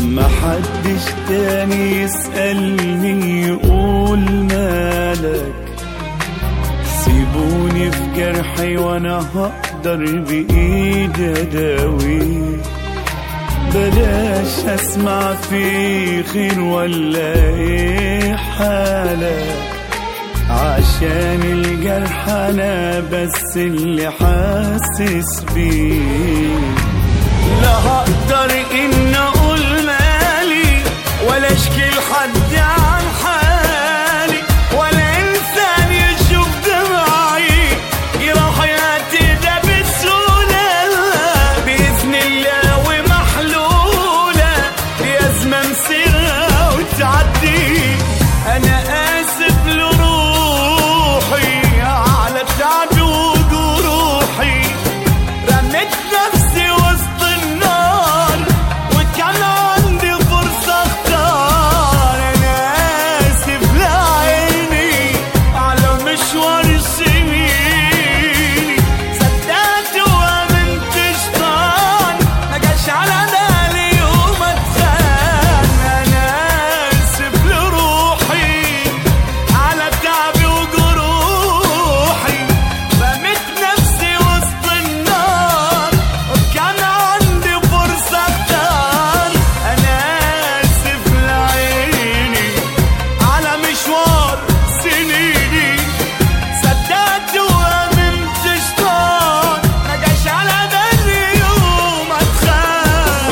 محدش تاني يسألني يقول مالك سيبوني في جرحي وانا هقدر بايدي اداويه بلاش اسمع في خير ولا ايه حالك عشان الجرح انا بس اللي حاسس بيه لا هقدر ان اقول مالي ولا اشكي لحد عن حالي ولا انسان يشوف دمعي يروح ياتي ده بسهوله باذن الله ومحلوله دي ازمه مسيرها وتعدي انا اسف لروحي على تعب وجروحي رميت نفسي وسط النار وكان عندي فرصة اختار انا اسف لعيني على مشوار سنيني صدقت وامنت شطان ما جاش على بالي يوم اتخان انا اسف لروحي على تعبي وجروحي رميت نفسي وسط النار وكان عندي فرصة اختار انا اسف لعيني على مشوار سنيني صدقت وامنت شطان ما جاش على بالي يوم اتخان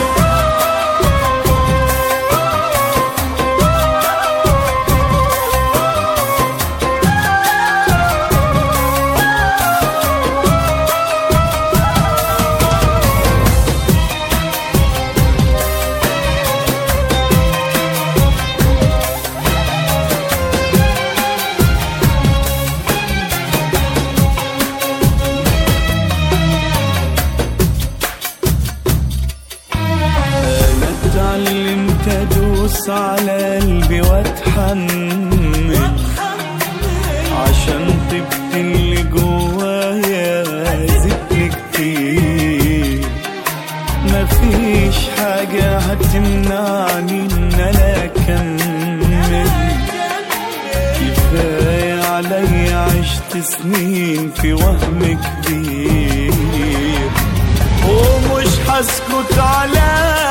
انا اتعلمت ادوس على قلبي واتحمل عشان طبت اللي جوايا زدت كتير مفيش حاجة هتمنعني ان انا اكمل كفاية عليا عشت سنين في وهم كبير ومش هسكت على